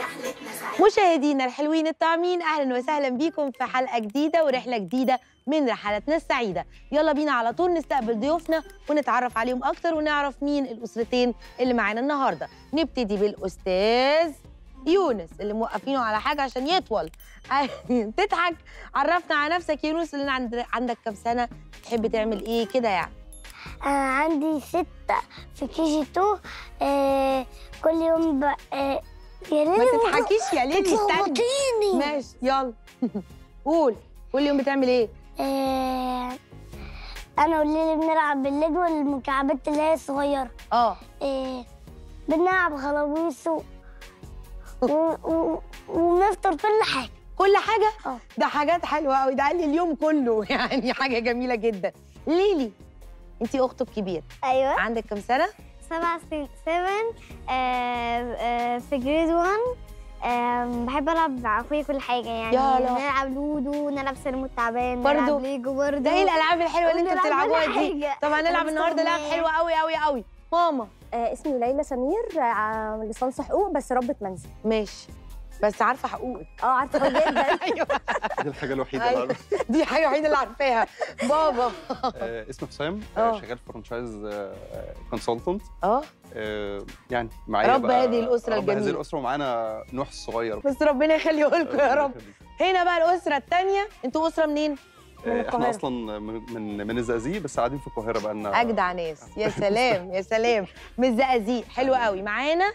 مشاهدينا الحلوين الطعمين اهلا وسهلا بيكم في حلقه جديده ورحله جديده من رحلاتنا السعيده يلا بينا على طول نستقبل ضيوفنا ونتعرف عليهم اكتر ونعرف مين الاسرتين اللي معانا النهارده نبتدي بالاستاذ يونس اللي موقفينه على حاجه عشان يطول تضحك عرفنا على نفسك يا يونس اللي عند عندك كام سنه تحب تعمل ايه كده يعني أنا عندي ستة في كي جي تو آه كل يوم ب... آه يا ما ليلي تضحكيش يا ليلي استني بتلخبطيني ماشي يلا قول كل يوم بتعمل ايه آه أنا والليلي بنلعب بالليجو المكعبات اللي هي الصغيرة اه آه بنلعب خلاويص و... و... و... وبنفطر كل حاجة كل حاجه اه ده حاجات حلوه قوي ده قال لي اليوم كله يعني حاجه جميله جدا ليلي انت اخته الكبيره أيوه عندك كام سنه سبع سنين سفن في جريد 1 بحب العب مع اخويا كل حاجه يعني يلا. نلعب لودو نلعب سلم التعبان برضو؟ نلعب ليجو برضو ده ايه الالعاب الحلوه اللي انتوا ونلعب بتلعبوها كل دي حاجة. طب هنلعب النهارده لعب ونستناه. حلوه قوي قوي قوي ماما آه اسمي ليلى سمير آه ليسانس حقوق بس ربة منزل ماشي بس عارفه حقوقك اه عارفه حقوق جدا ايوه دي الحاجة الوحيدة أيوة. اللي أعرفها. دي الحاجه الوحيده اللي عارفاها بابا آه، اسمي حسام آه. آه، شغال فرانشايز كونسلتنت اه يعني معايا رب بقى- هذه الأسرة رب هذه الجميلة. الأسرة ومعانا نوح الصغير بس ربنا يخليه لكم يا رب هنا بقى الاسره الثانيه انتوا اسره منين من آه، القاهرة. احنا اصلا من من من الزقازيق بس قاعدين في القاهرة بقى لنا اجدع ناس يا سلام يا سلام من الزقازيق حلو قوي معانا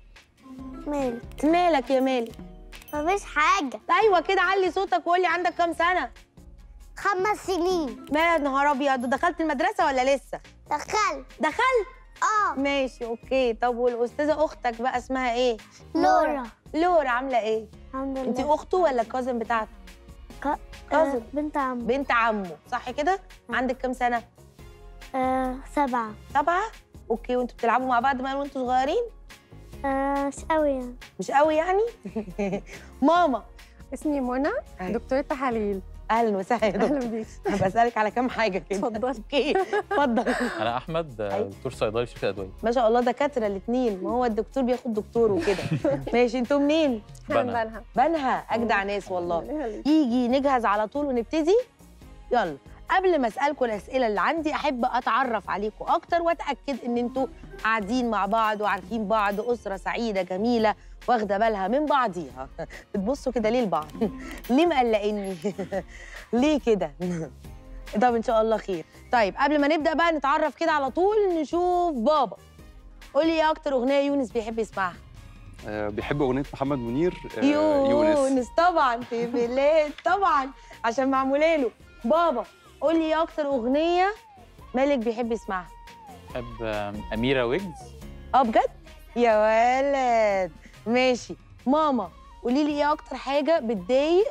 مالك مالك يا مالك مفيش حاجه ايوه كده علي صوتك وقول لي عندك كام سنه خمس سنين ما يا نهار ابيض دخلت المدرسه ولا لسه دخلت دخلت اه ماشي اوكي طب والاستاذه اختك بقى اسمها ايه لورا لورا عامله ايه الحمد انت لله اخته ولا الكازن بتاعته ك- كازن آه، بنت عم بنت عمه صح كده عندك كام سنه آه سبعة سبعه اوكي وانتوا بتلعبوا مع بعض بقى وانتوا صغيرين آه مش قوي يعني مش قوي يعني ماما اسمي منى أيوة. دكتورة تحاليل اهلا وسهلا يا دكتور اهلا بيك أنا بسالك على كام حاجه كده اتفضلي. اوكي اتفضل انا احمد آه، أيوة. دكتور صيدلي في شركه ادويه ما شاء الله دكاتره الاثنين ما هو الدكتور بياخد دكتور وكده ماشي انتوا منين احنا بنا. بنها بنها اجدع ناس والله يجي نجهز على طول ونبتدي يلا قبل ما اسالكم الاسئله اللي عندي احب اتعرف عليكم اكتر واتاكد ان انتوا قاعدين مع بعض وعارفين بعض اسره سعيده جميله واخده بالها من بعضيها بتبصوا كده ليه لبعض ليه مقلقيني ليه كده طب ان شاء الله خير طيب قبل ما نبدا بقى نتعرف كده على طول نشوف بابا قولي ايه اكتر اغنيه يونس بيحب يسمعها آه، بيحب أغنية محمد منير آه، يونس طبعا في بلاد طبعا عشان معموله له بابا قولي ايه اكتر اغنيه مالك بيحب يسمعها بحب آه، اميره ويجز اه بجد يا ولد ماشي ماما قولي لي ايه اكتر حاجه بتضايق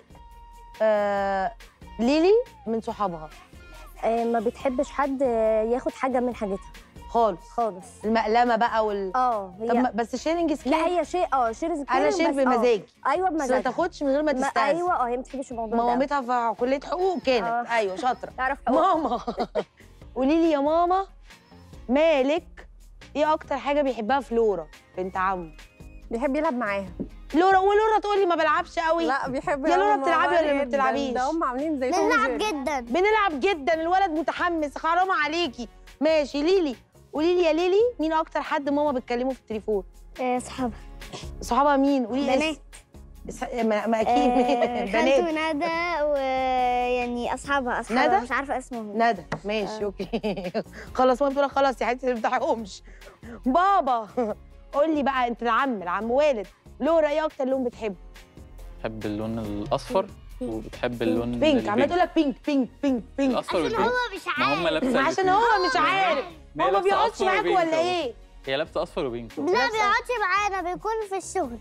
آه ليلي من صحابها آه ما بتحبش حد آه، ياخد حاجه من حاجتها خالص خالص المقلمه بقى وال اه طب ما- هي بس شيرنج سكين لا هي شيء اه شيرز انا شير بمزاج ايوه بس ما بمزاج تاخدش من غير ما تستاذن ايوه اه هي ما بتحبش الموضوع ده مامتها في كليه حقوق كانت آه. ايوه شاطره تعرف حقوق ماما قولي لي يا ماما مالك ايه اكتر حاجه بيحبها في لورا بنت عمه بيحب يلعب معاها لورا ولورا تقول لي ما بلعبش قوي لا بيحب يا يلعب لورا مع بتلعبي بعض ولا ما جداً. بتلعبيش؟ ده هم عاملين زي توم بنلعب وجيري. جدا بنلعب جدا الولد متحمس حرام عليكي ماشي ليلي قولي لي يا ليلي مين اكتر حد ماما بتكلمه في التليفون آه صحابها صحابها مين قولي لي بنات اس- ما, ما اكيد خالته بنات ندى ويعني اصحابها اصحابها ندى؟ مش عارفه اسمهم ندى ماشي اوكي خلاص ماما بتقول لك خلاص يا حبيبتي ما تفتحيهمش بابا قول لي بقى انت العم العم والد لورا ايه اكتر لون بتحبه بحب اللون الاصفر وبتحب اللون بينك عماله البينك. تقول لك بينك بينك بينك بينك الاصفر عشان والبينك هو مش ما هم عارف لابسه عشان الاتنين. هو مش عارف ما هو هي ما لابسة بيقعدش أصفر معاك وبينك ولا أهو. ايه هي لابسه اصفر وبينك لا بيقعدش معانا بيكون في الشغل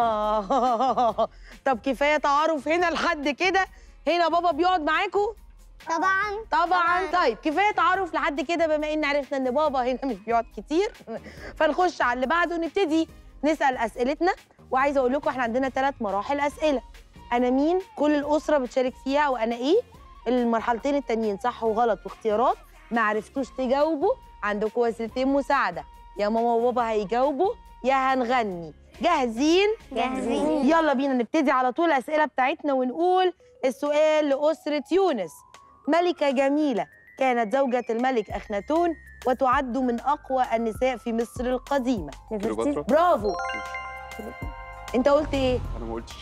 اه طب كفايه تعارف هنا لحد كده هنا بابا بيقعد معاكوا طبعا طبعا طيب كفايه تعارف لحد كده بما ان عرفنا ان بابا هنا مش بيقعد كتير فنخش على اللي بعده ونبتدي نسال اسئلتنا وعايزه اقول لكم احنا عندنا ثلاث مراحل اسئله انا مين كل الاسره بتشارك فيها وانا ايه المرحلتين التانيين صح وغلط واختيارات ما عرفتوش تجاوبوا عندكم وسيلتين مساعده يا ماما وبابا هيجاوبوا يا هنغني جاهزين جاهزين يلا بينا نبتدي على طول الأسئلة بتاعتنا ونقول السؤال لأسرة يونس ملكة جميلة كانت زوجة الملك أخناتون وتعد من أقوى النساء في مصر القديمة كليوباترا برافو انت قلت ايه؟ انا ما قلتش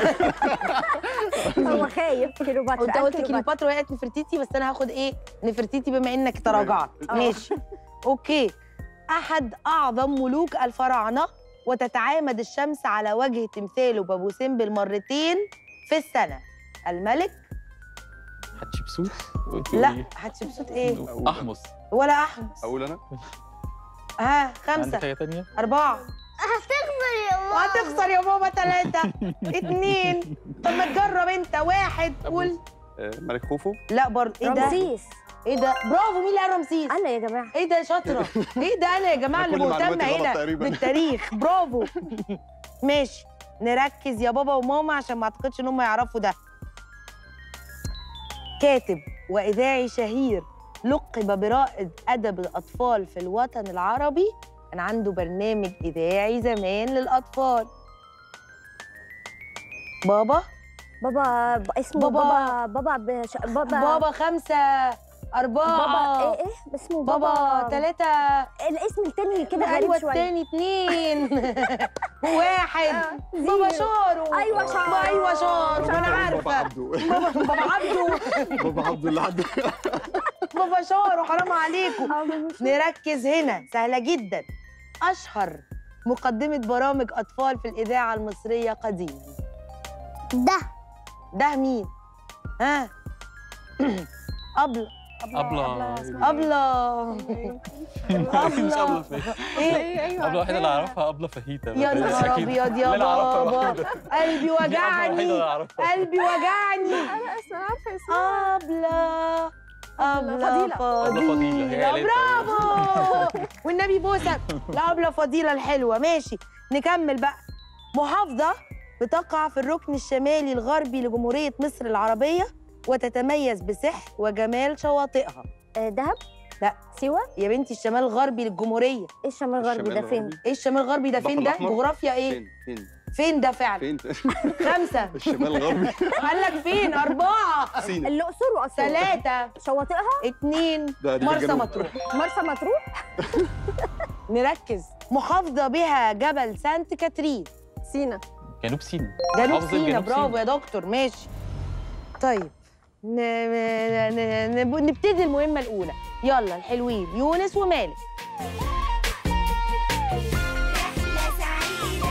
هو خايف كيلوباترا انت قال قلت كيلوباترا. كليوباترا وقعت نفرتيتي بس انا هاخد ايه؟ نفرتيتي بما انك تراجعت آه. ماشي اوكي احد اعظم ملوك الفراعنه وتتعامد الشمس على وجه تمثاله بابو سمبل مرتين في السنه الملك حتشبسوت لا حتشبسوت ايه؟ احمص ولا احمس اقول انا ها عندك خمسه حاجه تانية اربعه هتخسر يا ماما وهتخسر يا بابا ثلاثه اتنين طب ما تجرب انت واحد قول آه، ملك خوفو لا برضه ايه ده؟ رمسيس ايه ده؟ برافو مين اللي قال رمسيس؟ انا يا جماعه ايه ده شاطره ايه ده انا يا جماعه أنا اللي كل مهتمه معلوماتي غلط هنا تقريباً. بالتاريخ برافو ماشي نركز يا بابا وماما عشان ما اعتقدش ان هم يعرفوا ده كاتب واذاعي شهير لقب برائد ادب الاطفال في الوطن العربي كان عنده برنامج اذاعي زمان للاطفال بابا بابا ب- اسمه بابا. بابا بابا بش... بابا بابا خمسة أربعة بابا ايه ايه اسمه بابا بابا ثلاثة الاسم التاني كده ايوه غريب شويه التاني اتنين واحد بابا زيرو. شارو أيوة شارو. ايوه شارو ما انا بابا عارفه عبده بابا بابا عبده بابا عبده اللي عنده بابا شارو حرام عليكم آه، مش- نركز هنا سهله جدا اشهر مقدمه برامج اطفال في الاذاعه المصريه قديما ده ده مين ها أبلة أبلة أبلة مش أبلة فهيتة إيه أبلة الوحيدة اللي أعرفها أبلة فهيتة يا بس نهار أكيد. أبيض يا اللي أنا أعرفها بابا الوحيدة. قلبي دي أبلة الوحيدة اللي وجعني أعرفها قلبي وجعني انا اسمع عارفه اسمها أبلة أبلة فضيلة. أبلة فضيلة، هي فضيلة قالتها. برافو والنبي بوسك لأبلة فضيلة الحلوة ماشي نكمل بقى محافظة بتقع في الركن الشمالي الغربي لجمهورية مصر العربية وتتميز بسحر وجمال شواطئها آه، دهب لا. سيوه يا بنتي الشمال الغربي للجمهورية ايه الشمال الغربي ده الشمال فين الغربي. ايه الشمال الغربي ده البحر فين ده الأحمر. جغرافيا ايه فين فين فين ده فعلا فين خمسة الشمال الغربي قال لك فين أربعة سينا الاقصر واسوان ثلاثة شواطئها اتنين ده دي في مرسى الجنوب. مطروح مرسى مطروح نركز محافظة بها جبل سانت كاترين سينا جنوب سيناء جنوب محافظة سينا جنوب برافو سيناء. يا دكتور ماشي طيب ن... ن... ن... نبتدي المهمة الأولى يلا الحلوين يونس ومالك رحلة سعيدة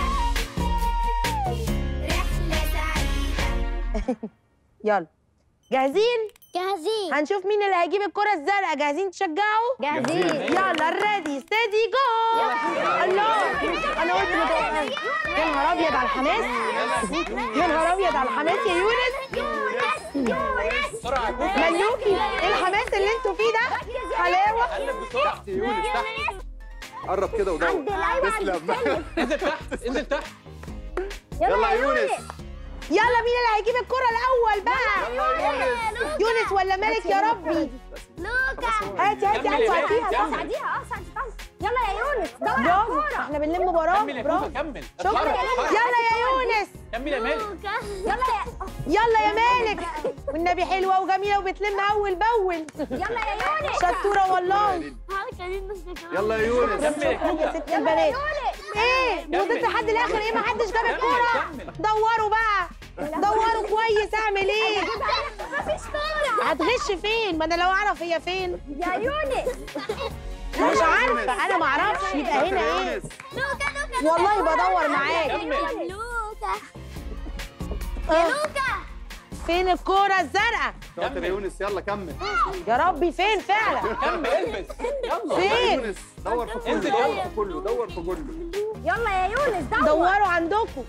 رحلة سعيدة يلا جاهزين؟ جاهزين هنشوف مين اللي هيجيب الكرة الزرقاء جاهزين تشجعوا؟ جاهزين يلا ريدي ستيدي جو الله انا قلت متوقع يا نهار ابيض على الحماس يا نهار ابيض على الحماس يا يونس بسرعة ملوكي ايه الحماس اللي انتوا فيه ده حلاوه بسرعة يونس تحت قرب كده ودور تسلم انزل تحت انزل تحت يلا يا يونس يلا مين اللي هيجيب الكرة الأول بقى؟ يونس ولا مالك يا ربي؟ هاتي هاتي كمل يا هاتي مالك، هاتيها كمل. ساعديها اه ساعديها يلا يا يونس دور برافو احنا بنلم برافو كمل يا برافو كوكا كمل شكرا اتحرك. يلا يا يونس كمل يا مالك يلا يا يلا يا مالك والنبي حلوة وجميلة وبتلم أول بأول يلا يا يونس شطورة والله يلا يا يونس كمل يا شكرا يا كوكا ست البنات ايه وصلت لحد الآخر ايه ما حدش جاب الكرة كمل دوروا بقى دوروا كويس اعمل ايه مفيش كوره هتغش فين ما انا لو اعرف هي فين يا يونس مش عارفه انا ما اعرفش يبقى هنا ايه والله بدور معاك كمل لوكا آه. فين الكوره الزرقاء شاطر يا يونس يلا كمل يا ربي فين فعلا كمل البس يلا يلا يا فين يونس دور في كله انزل دور يلا. في كله دور في كله يلا يا يونس دور دوروا عندكم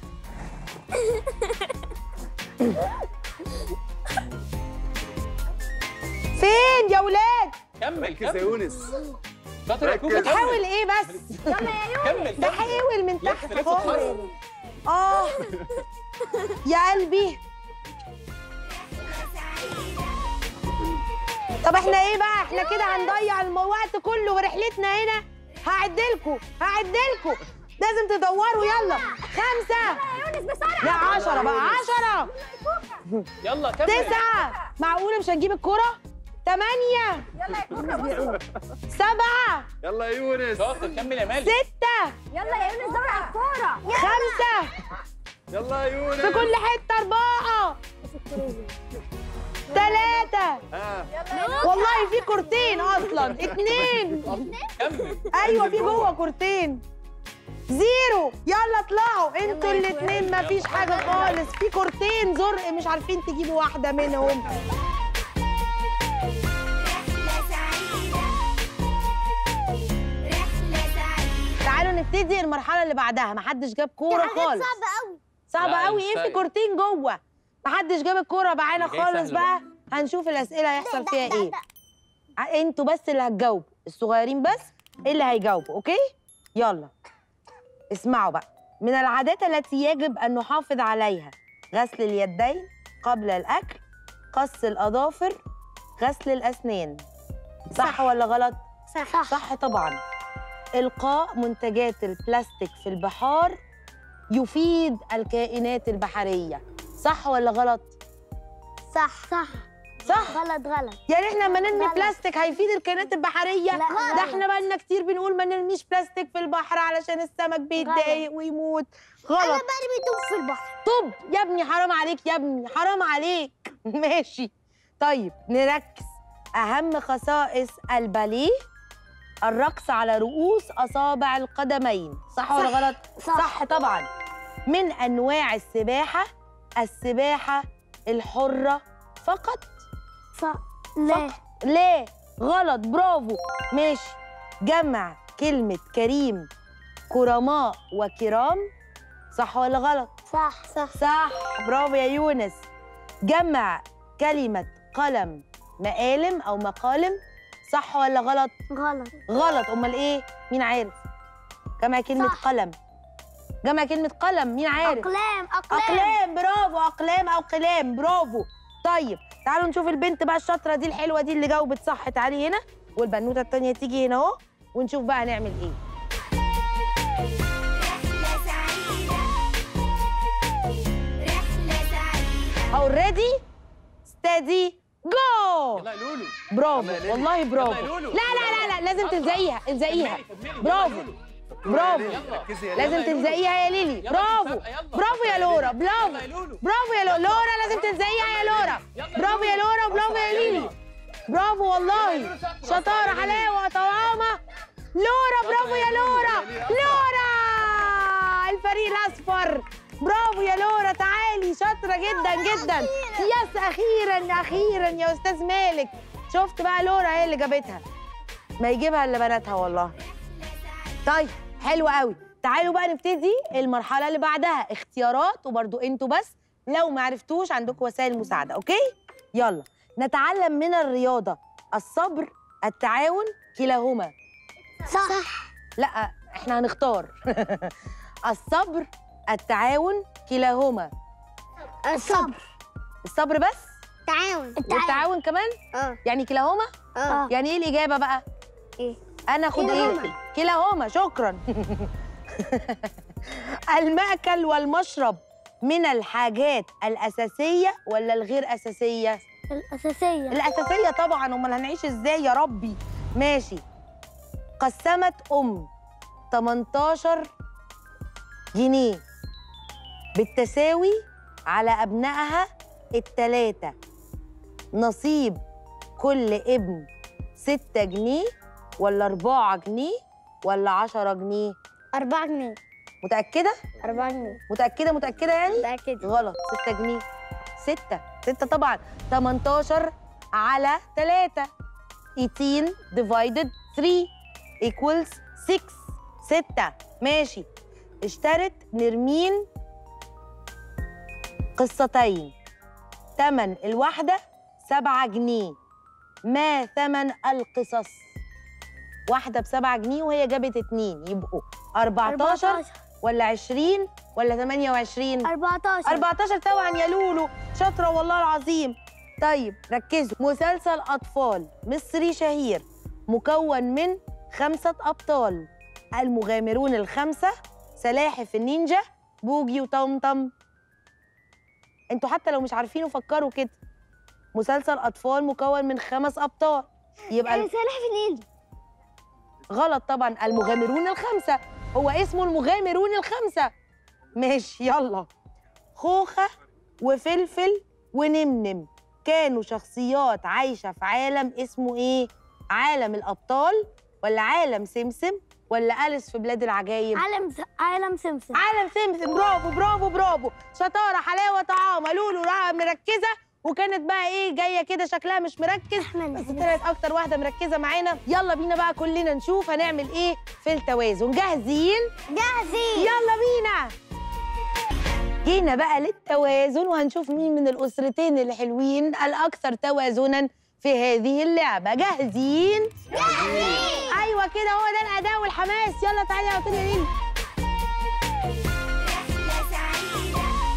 فين يا ولاد كمل ركز يا كمل يونس شاطر يا كوكا ركز. كمل حاول ايه بس كمل ده كمل حاول من لف تحت لف خالص اتحرك. اه يا قلبي طب احنا ايه بقى احنا كده هنضيع الم- الوقت كله ورحلتنا هنا هعدلكوا هعدلكوا لازم تدوروا يلا خمسة لا عشرة بقى عشرة يلا كمل تسعة معقولة مش هتجيب الكرة تمانية سبعة يلا يا يونس شاطر كمل يا مالك ستة يلا يا يونس دور على الكوره خمسة يلا يا يونس في كل حتة أربعة ثلاثة ها والله في كورتين أصلا اتنين كمل أيوة في جوه كورتين زيرو يلا اطلعوا انتوا الاتنين مفيش حاجة خالص في كورتين زرق مش عارفين تجيبوا واحدة منهم رحلة سعيدة رحلة سعيدة تعالوا نبتدي المرحلة اللي بعدها محدش جاب كورة خالص قوي صعبة لا، قوي مش ايه في سهل. كورتين جوه محدش جاب الكورة معانا اللي جاي خالص سهل بقى هنشوف الأسئلة هيحصل فيها ايه ع- انتوا بس اللي هتجاوبوا الصغيرين بس اللي هيجاوبوا اوكي يلا اسمعوا بقى من العادات التي يجب ان نحافظ عليها غسل اليدين قبل الاكل قص الاظافر غسل الاسنان صح, صح. ولا غلط صح صح طبعا القاء منتجات البلاستيك في البحار يفيد الكائنات البحريه صح ولا غلط صح صح صح غلط غلط يعني احنا لما نرمي غلط. بلاستيك هيفيد الكائنات البحريه لا، ده غلط. احنا بقالنا كتير بنقول ما نرميش بلاستيك في البحر علشان السمك بيتضايق ويموت غلط برمي طوب في البحر طب يا ابني حرام عليك يا ابني حرام عليك ماشي طيب نركز اهم خصائص الباليه الرقص على رؤوس اصابع القدمين صح, ولا صح. غلط صح. صح طبعا من انواع السباحه السباحه الحره فقط صح لا ليه غلط برافو ماشي جمع كلمة كريم كرماء وكرام صح ولا غلط صح صح صح برافو يا يونس جمع كلمة قلم مقالم أو مقالم صح ولا غلط غلط غلط أمال إيه مين عارف جمع كلمة صح. قلم جمع كلمة قلم مين عارف أقلام أقلام اقلام برافو اقلام او قلام برافو طيب تعالوا نشوف البنت بقى الشاطره دي الحلوه دي اللي جاوبت صح تعالي هنا والبنوته التانيه تيجي هنا اهو ونشوف بقى هنعمل ايه رحلة سعيدة رحلة سعيدة اوريدي ستادي جو يلا يا لولو برافو يلا يا ليلي. والله يلا برافو يا لا لولو. لا لا لا لازم أسرع. تلزقيها الزقيها كملي، كملي. يلا برافو. يا لولو. برافو يلا. ركزي يا لازم يلا يا لولو. تلزقيها يا ليلي يلا برافو مسابقة، يلا. برافو يا لورا برافو يلا يا لولو برافو يا لورا لورا لازم تلزقيها يا لورا يلا برافو يا لورا برافو يا ليلي برافو والله شطارة حلاوة طعامة لورا برافو يا لورا لورا الفريق الأصفر برافو يا لورا تعالي شاطرة جدا جدا يس أخيرا أخيرا يا أستاذ مالك شفت بقى لورا هي اللي جابتها ما يجيبها إلا بناتها والله طيب حلو قوي تعالوا بقى نبتدي المرحلة اللي بعدها اختيارات وبرضو انتوا بس لو ما عرفتوش عندكم وسائل مساعدة اوكي يلا نتعلم من الرياضة الصبر التعاون كلاهما صح لا احنا هنختار الصبر التعاون كلاهما الصبر الصبر بس تعاون والتعاون كمان اه يعني كلاهما اه يعني ايه الإجابة بقى ايه انا اخد ايه كلاهما. كلاهما شكرا المأكل والمشرب من الحاجات الأساسية ولا الغير أساسية؟ الأساسية الأساسية طبعا أمال هنعيش إزاي يا ربي؟ ماشي قسمت أم 18 جنيه بالتساوي على أبنائها التلاتة نصيب كل ابن ستة جنيه ولا أربعة جنيه ولا عشرة جنيه أربعة جنيه متأكدة؟ أربعة جنيه متأكدة متأكدة يعني؟ متأكد غلط 6 جنيه 6 6 طبعا 18 على 3 18 divided 3 equals 6 6 ماشي اشترت نرمين قصتين تمن الواحدة 7 جنيه ما ثمن القصص واحدة بسبعة جنيه وهي جابت اتنين يبقوا 14 ولا 20 ولا 28 14 14 طبعا يا لولو شاطره والله العظيم طيب ركزوا مسلسل اطفال مصري شهير مكون من خمسه ابطال المغامرون الخمسه سلاحف النينجا بوجي وطمطم انتوا حتى لو مش عارفينه فكروا كده مسلسل اطفال مكون من خمس ابطال يبقى ال- سلاحف النيل غلط طبعا المغامرون الخمسة هو اسمه المغامرون الخمسة ماشي يلا خوخة وفلفل ونمنم كانوا شخصيات عايشة في عالم اسمه ايه؟ عالم الأبطال ولا عالم سمسم ولا أليس في بلاد العجايب؟ عالم س... عالم سمسم عالم سمسم برافو برافو برافو شطارة حلاوة طعامة لولو رائعة مركزة وكانت بقى ايه جاية كده شكلها مش مركز بس طلعت أكتر واحدة مركزة معانا يلا بينا بقى كلنا نشوف هنعمل ايه في التوازن جاهزين؟ جاهزين يلا بينا جينا بقى للتوازن وهنشوف مين من الأسرتين الحلوين الأكثر توازنا في هذه اللعبة جاهزين؟ جاهزين أيوة كده هو ده الأداء والحماس يلا تعالي يا طول يا ليلي رحلة سعيدة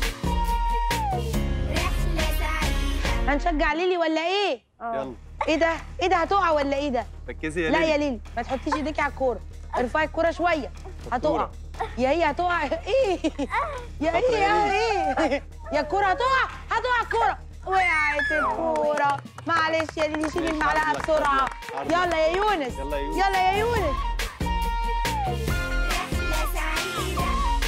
رحلة سعيدة هنشجع ليلي ولا إيه؟ يلا إيه ده؟ إيه ده هتقع ولا إيه ده؟ ركزي يا لا ليلي يا ليلي ما تحطيش إيديكي على الكورة ارفعي الكورة شوية هتقع الكورة. يا هي هتقع ايه يا شاطرة ايه يا يا ايه يا الكورة هتقع هتقع الكورة وقعت الكورة معلش يا ليلي شيلي المعلقة عرض لك، بسرعة عرض لك. يلا يا يونس يلا يا يونس. يلا يا يونس رحلة سعيدة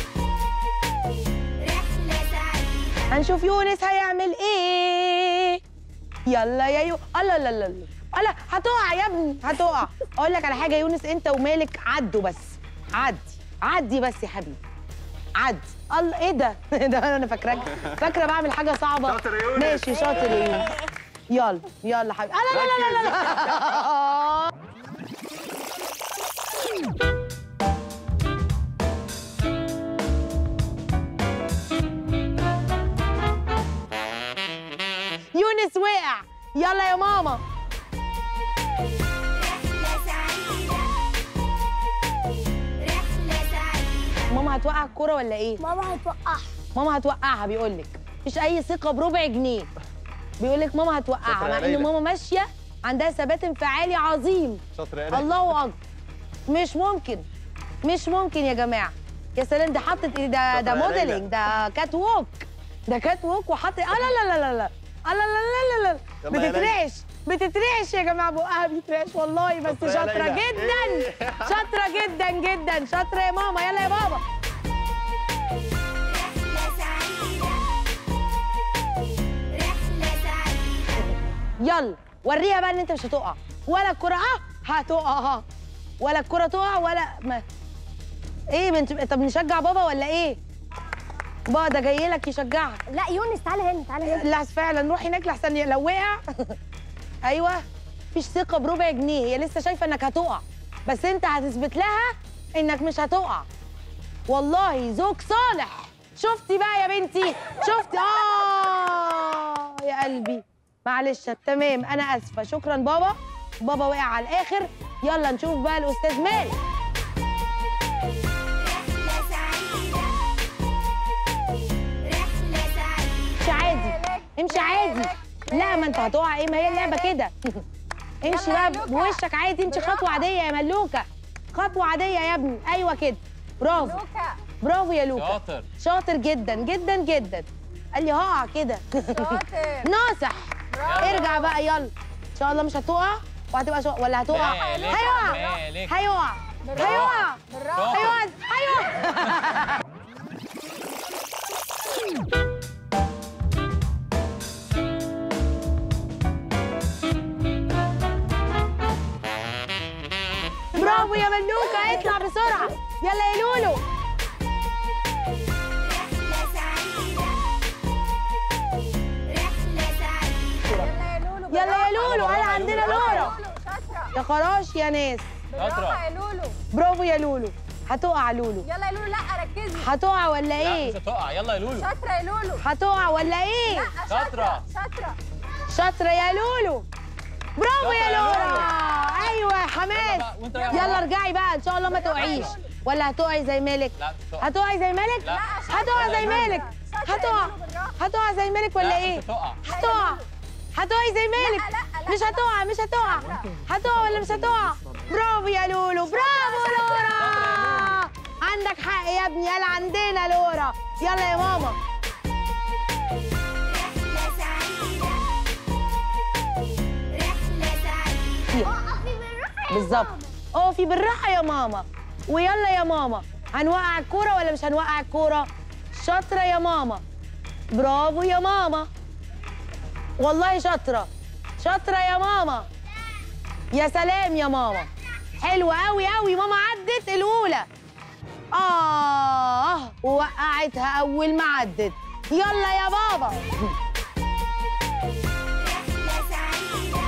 رحلة سعيدة هنشوف يونس هيعمل ايه يلا يا يو الله لا لا لا الله هتقع يا ابني هتقع اقول لك على حاجه يا يونس انت ومالك عدوا بس عدي عدي بس يا حبيبي عدي الله ايه ده ده انا فاكراك فاكره بعمل حاجه صعبه شاطر يا يونس. ماشي شاطر يا يونس يلا يلا حبيبي آه لا لا لا لا لا يونس وقع يلا يا ماما رحلة سعيدة رحلة سعيدة ماما هتوقع الكوره ولا ايه ماما هتوقعها ماما هتوقعها بيقول لك مفيش اي ثقه بربع جنيه بيقول لك ماما هتوقعها شاطرة يا مع ان ليلى. ماما ماشيه عندها ثبات انفعالي عظيم شاطرة يا ليلي الله اكبر مش ممكن مش ممكن يا جماعه يا سلام ده حطت ايه ده ده شاطرة يا ليلى. موديلنج ده كات ووك ده كات ووك وحط اه لا لا لا لا لا لا لا لا لا لا يلا يا بتترعش بتترعش يا جماعه بقها بيترعش والله بس شاطرة يا شاطره ليلى. جدا إيه؟ شاطره جدا جدا شاطره يا ماما يلا يا بابا رحلة سعيدة رحلة سعيدة يلا وريها بقى ان انت مش هتقع ولا الكرة اه هتقع ولا الكرة تقع ولا ما ايه بنت طب نشجع بابا ولا ايه؟ بابا ده جاي لك يشجعك لا يونس تعالى هنا تعالى هنا لا فعلا نروح هناك لحسن لو وقع ايوه مفيش ثقة بربع جنيه هي لسه شايفة انك هتقع بس انت هتثبت لها انك مش هتقع والله زوج صالح شفتي بقى يا بنتي شفتي اه يا قلبي معلش تمام انا اسفه شكرا بابا بابا وقع على الاخر يلا نشوف بقى الاستاذ مالك رحلة سعيدة رحلة سعيدة امشي عادي امشي عادي لا ما انت هتقع ايه ما هي اللعبه كده امشي بقى بوشك عادي امشي خطوه عاديه يا ملوكه خطوه عاديه يا ابني ايوه كده برافو برافو يا لوكا شاطر شاطر جدا جدا جدا قال لي هقع كده ناصح ارجع بقى يلا ان شاء الله مش هتقع وهتبقى شو... ولا هتقع مالك هيقع مالك هيقع هيقع هيقع هيقع برافو يا ملوكة اطلع بسرعة يلا يا لولو رحلة سعيدة رحلة سعيدة يلا يا لولو هلا عندنا لورا يا خراش يا ناس شاطرة برافو يا لولو هتقع لولو يلا يا لولو لا ركزي هتقع ولا لا ايه مش هتقع يلا يا لولو شاطره يا لولو هتقع ولا ايه شاطرة شاطره شاطرة يا لولو برافو يا شاطرة يا لولو ايوه يا يلا حماس بقى، وانت يا يلا بابا. ارجعي بقى ان شاء الله ما تقعيش ولا هتقعي زي مالك لا مش هتقع هتقعي زي مالك لا. هتقع زي مالك هتقع هتقع زي مالك ولا لا، ايه مش هتقع هتقع هتقعي زي مالك لا، لا، مش هتقع مش هتقع هتقع ولا مش هتقع برافو يا لولو برافو لورا عندك حق يا ابني قال عندنا لورا يلا يا ماما رحلة سعيدة رحلة سعيدة بالظبط اقفي بالراحه يا ماما ويلا يا ماما هنوقع الكوره ولا مش هنوقع الكوره شاطره يا ماما برافو يا ماما والله شاطره شاطره يا ماما يا سلام يا ماما حلوه قوي قوي ماما عدت الاولى اه ووقعتها اول ما عدت يلا يا بابا رحلة سعيدة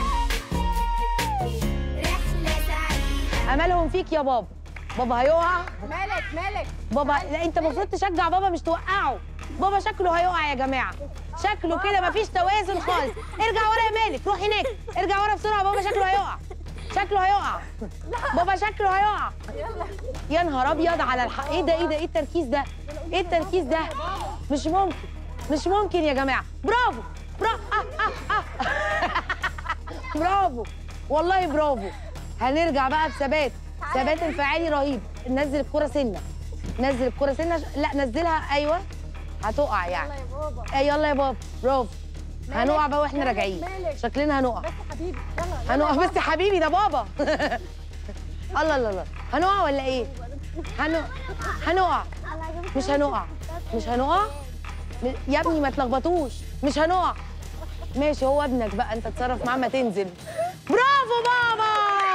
رحلة سعيدة املهم فيك يا بابا بابا هيقع مالك مالك بابا لا انت المفروض تشجع بابا مش توقعه بابا شكله هيقع يا جماعه شكله كده مفيش توازن خالص ارجع ورا يا مالك روح هناك ارجع ورا بسرعه بابا شكله هيقع شكله هيقع بابا شكله هيقع يا نهار ابيض على الحق ايه ده ايه ده ايه التركيز ده ايه التركيز ده مش ممكن مش ممكن يا جماعه برافو برافو آه آه آه. برافو والله برافو هنرجع بقى بثبات ثبات انفعالي رهيب نزل الكرة سنة نزل الكرة سنة لا نزلها ايوه هتقع يعني يلا يا بابا اي يلا يا بابا برافو هنقع بقى واحنا مالك، راجعين مالك. شكلنا هنقع بس يا حبيبي يلا هنقع بس يا حبيبي ده بابا الله الله الله هنقع ولا ايه هنقع هنقع مش هنقع مش هنقع م- يا ابني ما تلخبطوش مش هنقع ماشي هو ابنك بقى انت اتصرف معاه ما تنزل برافو بابا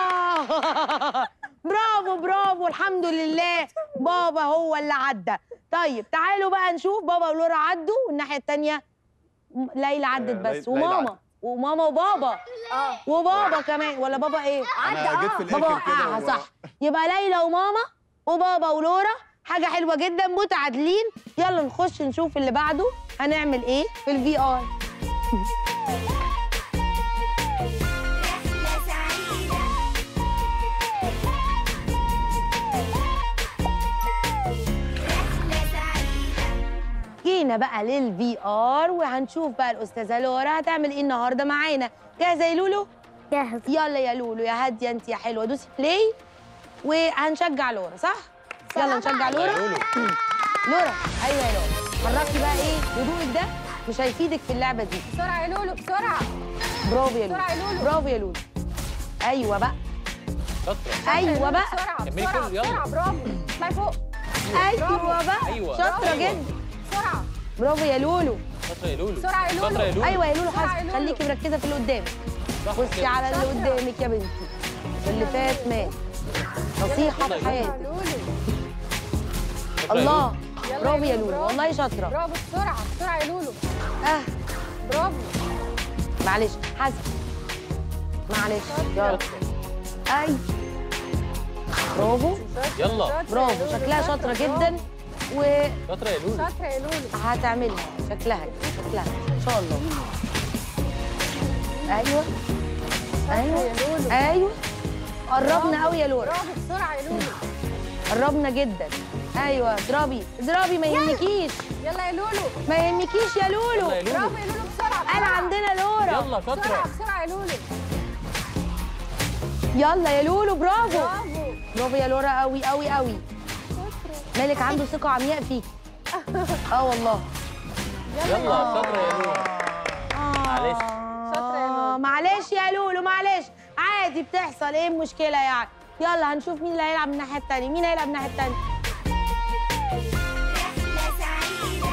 برافو برافو الحمد لله بابا هو اللي عدى طيب تعالوا بقى نشوف بابا ولورا عدوا والناحيه الثانيه ليلى عدت آه، بس لي- ليلى وماما عدت. وماما وبابا اه وبابا كمان ولا بابا ايه انا جيت في بابا الاخر كده وقعها و- صح يبقى ليلى وماما وبابا ولورا حاجه حلوه جدا متعادلين يلا نخش نشوف اللي بعده هنعمل ايه في الفي ار رحلة سعيدة رحلة سعيدة جينا بقى للفي ار وهنشوف بقى الاستاذه لورا هتعمل ايه النهارده معانا جاهزه يا لولو جاهز يلا يا لولو يا هاديه انت يا حلوه دوسي بلاي وهنشجع لورا صح يلا نشجع لورا لولو. لورا ايوه يا لورا حركي بقى ايه هدوءك ده مش هيفيدك في اللعبه دي بسرعه يا لولو بسرعه برافو يا بسرعة يا لولو لولو. برافو يا لولو ايوه بقى شاطره ايوه بقى بسرعه كملي بسرعه كله، يلا. بسرعه برافو اطلعي فوق ايوه بقى أيوة. شاطره أيوة. جدا بسرعه برافو يا لولو شاطره يا لولو بسرعة يا لولو. شاطره يا لولو ايوه يا لولو بسرعة يا حسن لولو. خليكي مركزه في اللي قدامك صح بصي كده. على اللي شاطرة. قدامك يا بنتي اللي فات مات نصيحه في يلا يا يا حياتك لولو شاطرة يا الله يلا برافو يا يا لولو برافو. والله شاطره برافو بسرعه بسرعه يا لولو اه برافو معلش حسن معلش يلا اي برافو يلا برافو شكلها شاطره جدا شاطره يا لولو شاطره يا لولو وهتعملها شكلها شكلها ان شاء الله ايوه ايوه يا لولو ايوه قربنا قوي يا لورا برافو بسرعه يا لولو قربنا جدا ايوه اضربي اضربي ما يهمكيش يلا يا لولو ما يهمكيش يا لولو يلا يا لولو برافو يا لولو بسرعه قال بسرعة. عندنا لورا يلا بسرعه شاطره بسرعه يا لولو يلا يا لولو برافو برافو برافو يا لورا قوي قوي قوي مالك عنده ثقه عمياء فيك اه والله يلا شاطره يا لولو معلش. شاطرة يا لولو. معلش يا لولو معلش عادي بتحصل ايه المشكله يعني يلا هنشوف مين اللي هيلعب من الناحيه الثانيه مين هيلعب من الناحيه الثانيه رحلة سعيدة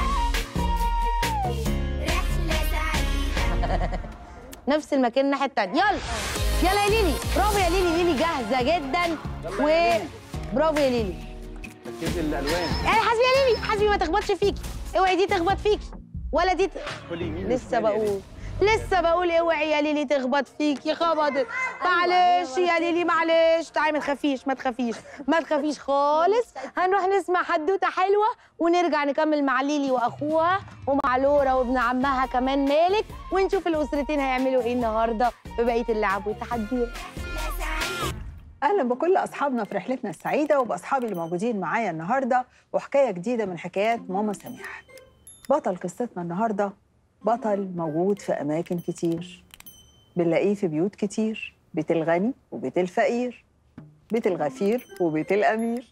رحلة سعيدة نفس المكان الناحيه الثانيه يلا يلا يا ليلي برافو يا ليلي ليلي جاهزه جدا و برافو يا ليلي ركزي الالوان يعني حاسبي يا ليلي حاسبي ما تخبطش فيكي اوعي دي تخبط فيكي ولا دي ت... كل يمين لسه وشمال يا بقول لسه بقول اوعي يا ليلي تخبط فيكي خبطت معلش يا ليلي معلش تعالي ما تخافيش ما تخافيش ما تخافيش خالص هنروح نسمع حدوته حلوه ونرجع نكمل مع ليلي واخوها ومع لورا وابن عمها كمان مالك ونشوف الاسرتين هيعملوا ايه النهارده في بقيه اللعب والتحديات رحلة سعيدة اهلا بكل اصحابنا في رحلتنا السعيده وباصحابي اللي موجودين معايا النهارده وحكايه جديده من حكايات ماما سميح بطل قصتنا النهارده بطل موجود في اماكن كتير بنلاقيه في بيوت كتير بيت الغني وبيت الفقير بيت الغفير وبيت الامير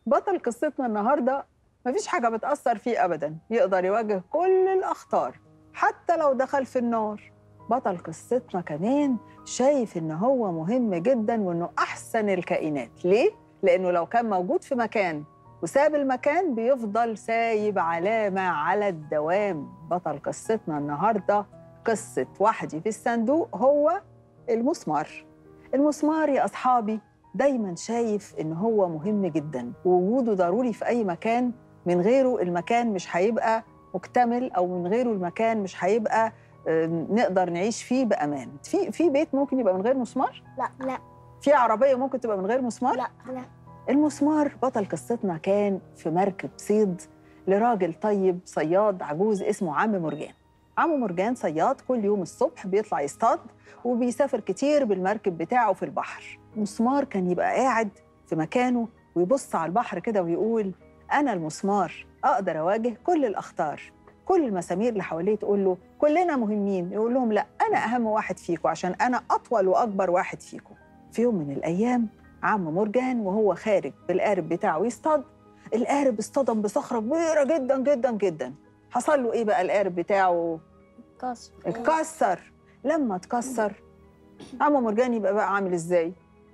بطل قصتنا النهارده مفيش حاجة بتأثر فيه أبدا يقدر يواجه كل الأخطار حتى لو دخل في النار بطل قصتنا كمان شايف إن هو مهم جدا وإنه أحسن الكائنات ليه؟ لأنه لو كان موجود في مكان وساب المكان بيفضل سايب علامة على الدوام بطل قصتنا النهاردة قصة وحدي في الصندوق هو المسمار المسمار يا أصحابي دايما شايف إن هو مهم جدا ووجوده ضروري في أي مكان من غيره المكان مش هيبقى مكتمل أو من غيره المكان مش هيبقى آه، نقدر نعيش فيه بأمان في في بيت ممكن يبقى من غير مسمار؟ لا لا في عربية ممكن تبقى من غير مسمار؟ لا. لا المسمار بطل قصتنا كان في مركب صيد لراجل طيب صياد عجوز اسمه عم مرجان عم مرجان صياد كل يوم الصبح بيطلع يصطاد وبيسافر كتير بالمركب بتاعه في البحر مسمار كان يبقى قاعد في مكانه ويبص على البحر كده ويقول أنا المسمار أقدر أواجه كل الأخطار كل المسامير اللي حواليه تقول له كلنا مهمين يقول لهم لا أنا أهم واحد فيكم عشان أنا أطول وأكبر واحد فيكم في يوم من الأيام عم مرجان وهو خارج بالقارب بتاعه يصطاد القارب اصطدم بصخرة كبيرة جدا جدا جدا حصل له إيه بقى القارب بتاعه؟ كسر اتكسر لما اتكسر عم مرجان يبقى بقى عامل ازاي؟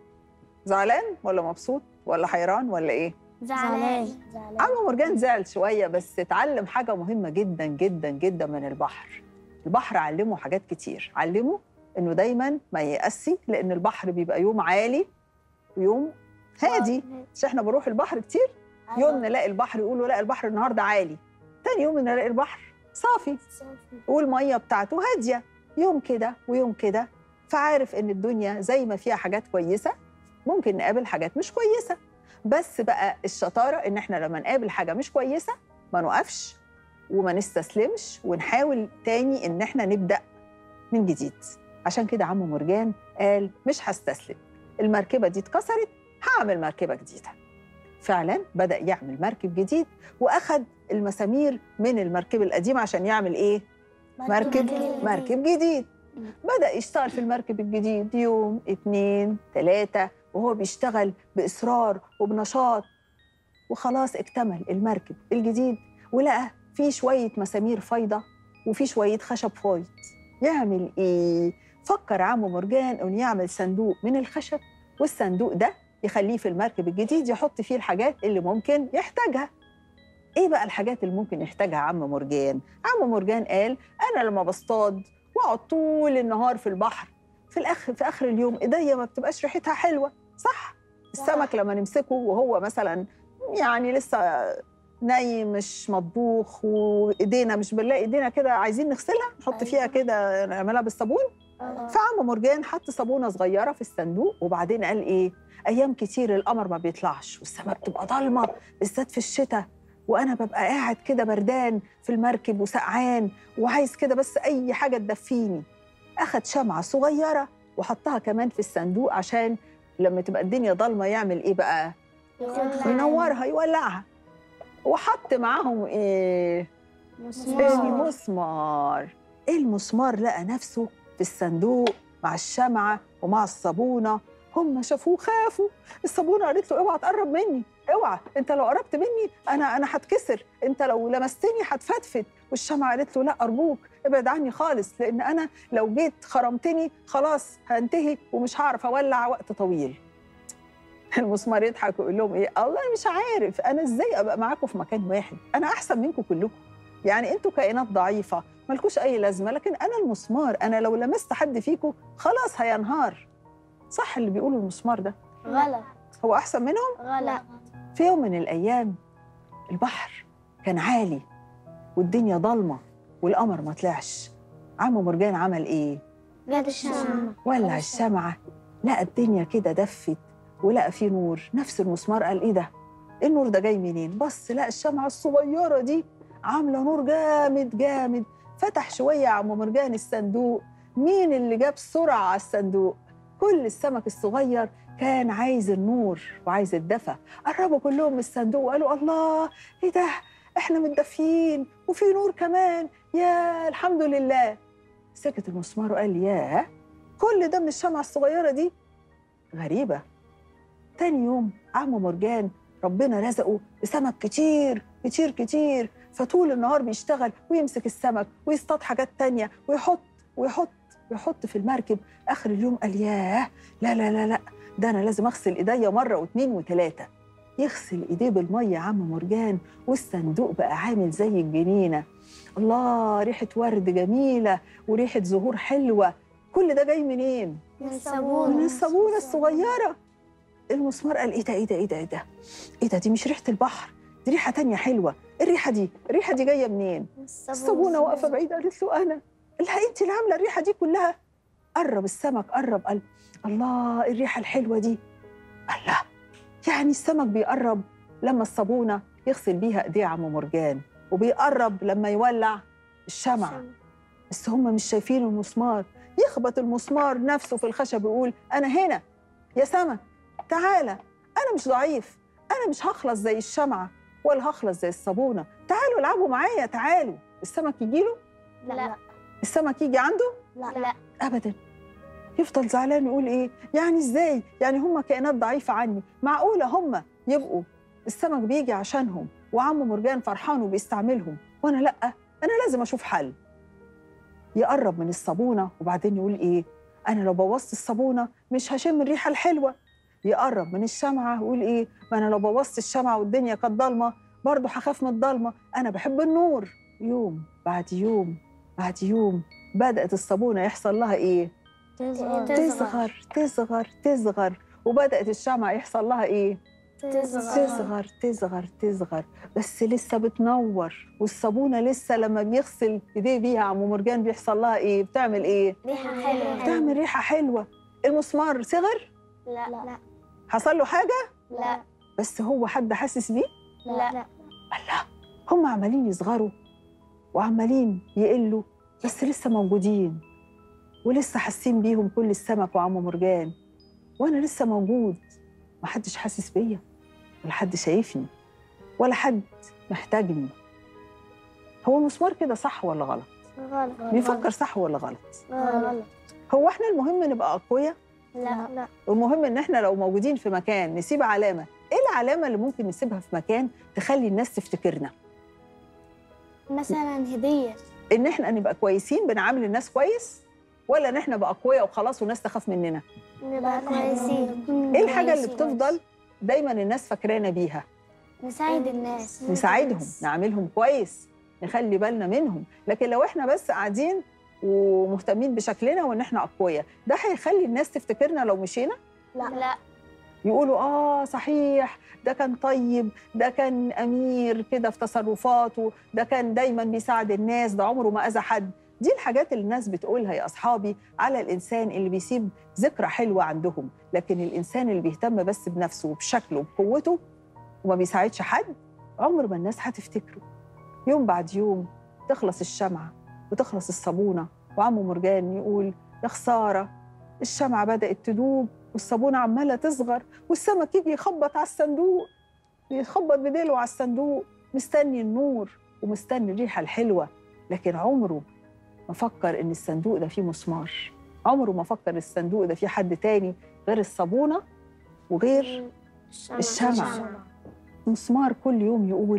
زعلان ولا مبسوط ولا حيران ولا ايه؟ زعلان عم مرجان زعل شويه بس اتعلم حاجه مهمه جدا جدا جدا من البحر البحر علمه حاجات كتير علمه انه دايما ما ييأسي لان البحر بيبقى يوم عالي ويوم هادي مش احنا بنروح البحر كتير يوم نلاقي البحر يقولوا لا البحر النهارده عالي تاني يوم نلاقي البحر صافي والميه بتاعته هاديه يوم كده ويوم كده فعارف ان الدنيا زي ما فيها حاجات كويسه ممكن نقابل حاجات مش كويسه بس بقى الشطاره ان احنا لما نقابل حاجه مش كويسه ما نقفش وما نستسلمش ونحاول تاني ان احنا نبدا من جديد عشان كده عم مرجان قال مش هستسلم المركبه دي اتكسرت هعمل مركبه جديده فعلا بدا يعمل مركب جديد واخد المسامير من المركب القديمه عشان يعمل ايه مركب مركب جديد بدأ يشتغل في المركب الجديد يوم اتنين تلاتة وهو بيشتغل بإصرار وبنشاط وخلاص اكتمل المركب الجديد ولقى في شوية مسامير فايضة وفي شوية خشب فايض يعمل إيه؟ فكر عم مرجان إنه يعمل صندوق من الخشب والصندوق ده يخليه في المركب الجديد يحط فيه الحاجات اللي ممكن يحتاجها ايه بقى الحاجات اللي ممكن يحتاجها عم مرجان عم مرجان قال انا لما بصطاد واقعد طول النهار في البحر في الاخر في اخر اليوم ايديا ما بتبقاش ريحتها حلوه صح السمك لما نمسكه وهو مثلا يعني لسه نايم مش مطبوخ وايدينا مش بنلاقي ايدينا كده عايزين نغسلها نحط فيها كده نعملها بالصابون فعم مرجان حط صابونه صغيره في الصندوق وبعدين قال ايه ايام كتير القمر ما بيطلعش والسماء بتبقى ضلمه بالذات في الشتاء وانا ببقى قاعد كده بردان في المركب وسقعان وعايز كده بس اي حاجه تدفيني اخد شمعه صغيره وحطها كمان في الصندوق عشان لما تبقى الدنيا ضلمه يعمل ايه بقى ينورها يولعها وحط معاهم ايه المسمار المسمار لقى نفسه في الصندوق مع الشمعة ومع الصابونة هم شافوه خافوا الصابونة قالت له اوعى تقرب مني اوعى انت لو قربت مني انا انا هتكسر انت لو لمستني هتفتفت والشمعة قالت له لا ارجوك ابعد عني خالص لان انا لو جيت خرمتني خلاص هنتهي ومش هعرف اولع وقت طويل المسمار يضحك ويقول لهم ايه الله أنا مش عارف انا ازاي ابقى معاكم في مكان واحد انا احسن منكم كلكم يعني انتوا كائنات ضعيفه ملكوش اي لازمه لكن انا المسمار انا لو لمست حد فيكم خلاص هينهار صح اللي بيقولوا المسمار ده غلط هو احسن منهم غلط في يوم من الايام البحر كان عالي والدنيا ضلمه والقمر ما طلعش عم مرجان عمل ايه جت الشمعة ولع الشمعة لقى الدنيا كده دفت ولقى فيه نور نفس المسمار قال ايه ده إيه النور ده جاي منين بص لقى الشمعة الصغيرة دي عاملة نور جامد جامد فتح شوية عم مرجان الصندوق مين اللي جاب سرعة على الصندوق كل السمك الصغير كان عايز النور وعايز الدفى قربوا كلهم من الصندوق وقالوا الله ايه ده احنا متدفيين وفي نور كمان يا الحمد لله سكت المسمار وقال ياه كل ده من الشمعة الصغيرة دي غريبة تاني يوم عم مرجان ربنا رزقه بسمك كتير كتير كتير فطول النهار بيشتغل ويمسك السمك ويصطاد حاجات تانية ويحط ويحط ويحط في المركب آخر اليوم قال ياه لا لا لا لا ده أنا لازم أغسل إيديا مرة واتنين وتلاتة يغسل إيديه بالمية يا عم مرجان والصندوق بقى عامل زي الجنينة الله ريحة ورد جميلة وريحة زهور حلوة كل ده جاي منين؟ من من الصابون الصابونة الصغيرة المسمار قال ايه ده ايه ده ايه ده ايه ده ايه ده دي مش ريحة البحر دي ريحة تانية حلوة إيه الريحة دي الريحة دي جاية منين الصابونة واقفة بعيد قالت له أنا لا أنت اللي عاملة الريحة دي كلها قرب السمك قرب قال الله إيه الريحة الحلوة دي الله يعني السمك بيقرب لما الصابونة يغسل بيها إيديه عم مرجان وبيقرب لما يولع الشمعة بس هم مش شايفين المسمار يخبط المسمار نفسه في الخشب ويقول أنا هنا يا سمك تعالى أنا مش ضعيف أنا مش هخلص زي الشمعة ولا هخلص زي الصابونة تعالوا العبوا معايا تعالوا السمك يجيله لا السمك يجي عنده لا لا ابدا يفضل زعلان يقول ايه يعني ازاي يعني هم كائنات ضعيفه عني معقوله هم يبقوا السمك بيجي عشانهم وعم مرجان فرحان وبيستعملهم وانا لا انا لازم اشوف حل يقرب من الصابونه وبعدين يقول ايه انا لو بوظت الصابونه مش هشم الريحه الحلوه يقرب من الشمعه ويقول ايه ما انا لو بوظت الشمعه والدنيا كانت ضلمه برضه هخاف من الضلمه انا بحب النور يوم بعد يوم بعد يوم بدأت الصابونة يحصل لها إيه؟ تصغر تصغر تصغر وبدأت الشمعة يحصل لها إيه؟ تصغر تصغر تصغر بس لسه بتنور والصابونة لسه لما بيغسل إيديه بيها عم مرجان بيحصل لها إيه؟ بتعمل إيه؟ ريحة حلوة بتعمل ريحة حلوة المسمار صغر لا لا حصل له حاجة لا بس هو حد حاسس بيه؟ لا الله هم عمالين يصغروا وعمالين يقلوا بس لسه موجودين ولسه حاسين بيهم كل السمك وعم مرجان وانا لسه موجود محدش حاسس بيا ولا حد شايفني ولا حد محتاجني هو المسمار كده صح ولا غلط غلط بيفكر صح ولا غلط غلط هو احنا المهم نبقى اقوياء لا لا والمهم ان احنا لو موجودين في مكان نسيب علامه ايه العلامه اللي ممكن نسيبها في مكان تخلي الناس تفتكرنا مثلا هدية ان احنا نبقى كويسين بنعامل الناس كويس ولا ان احنا بقى اقوياء وخلاص والناس تخاف مننا نبقى كويسين ايه الحاجه اللي بتفضل دايما الناس فاكرانا بيها نساعد الناس نساعدهم نعملهم كويس نخلي بالنا منهم لكن لو احنا بس قاعدين ومهتمين بشكلنا وان احنا اقوياء ده هيخلي الناس تفتكرنا لو مشينا لا لا يقولوا اه صحيح ده كان طيب ده كان امير كده في تصرفاته ده كان دايما بيساعد الناس ده عمره ما اذى حد دي الحاجات اللي الناس بتقولها يا اصحابي على الانسان اللي بيسيب ذكرى حلوه عندهم لكن الانسان اللي بيهتم بس بنفسه وبشكله وبقوته وما بيساعدش حد عمر ما الناس هتفتكره يوم بعد يوم تخلص الشمعه وتخلص الصابونه وعمو مرجان يقول يا خساره الشمعه بدات تدوب والصابونه عماله تصغر والسمك يجي يخبط على الصندوق يخبط بديله على الصندوق مستني النور ومستني الريحه الحلوه لكن عمره ما فكر ان الصندوق ده فيه مسمار عمره ما فكر الصندوق ده فيه حد تاني غير الصابونه وغير الشمعة. مسمار كل يوم يقول